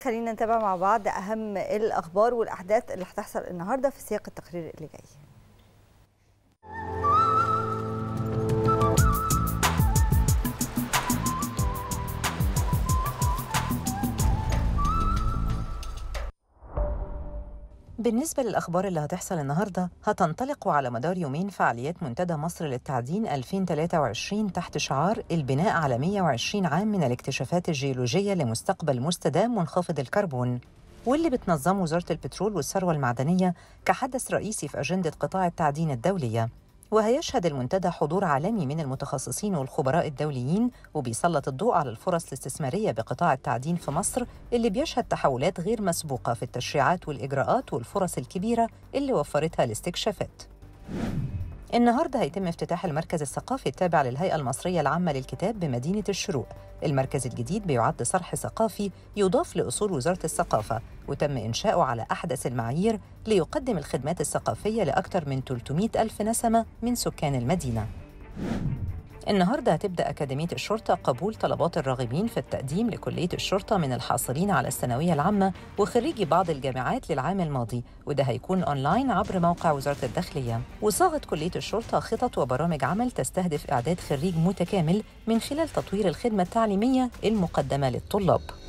خلينا نتابع مع بعض اهم الاخبار والاحداث اللي هتحصل النهارده في سياق التقرير اللي جاي بالنسبة للأخبار اللي هتحصل النهاردة هتنطلق على مدار يومين فعاليات منتدى مصر للتعدين 2023 تحت شعار البناء على 120 عام من الاكتشافات الجيولوجية لمستقبل مستدام منخفض الكربون واللي بتنظمه وزارة البترول والثروة المعدنية كحدث رئيسي في أجندة قطاع التعدين الدولية وهيشهد المنتدى حضور عالمي من المتخصصين والخبراء الدوليين وبيسلط الضوء على الفرص الاستثمارية بقطاع التعدين في مصر اللي بيشهد تحولات غير مسبوقة في التشريعات والإجراءات والفرص الكبيرة اللي وفرتها الاستكشافات النهارده هيتم افتتاح المركز الثقافي التابع للهيئة المصرية العامة للكتاب بمدينة الشروق. المركز الجديد بيعد صرح ثقافي يضاف لأصول وزارة الثقافة وتم إنشاؤه على أحدث المعايير ليقدم الخدمات الثقافية لأكثر من 300 ألف نسمة من سكان المدينة. النهارده هتبدا اكاديميه الشرطه قبول طلبات الراغبين في التقديم لكليه الشرطه من الحاصلين على الثانويه العامه وخريجي بعض الجامعات للعام الماضي وده هيكون اونلاين عبر موقع وزاره الداخليه وصاغت كليه الشرطه خطط وبرامج عمل تستهدف اعداد خريج متكامل من خلال تطوير الخدمه التعليميه المقدمه للطلاب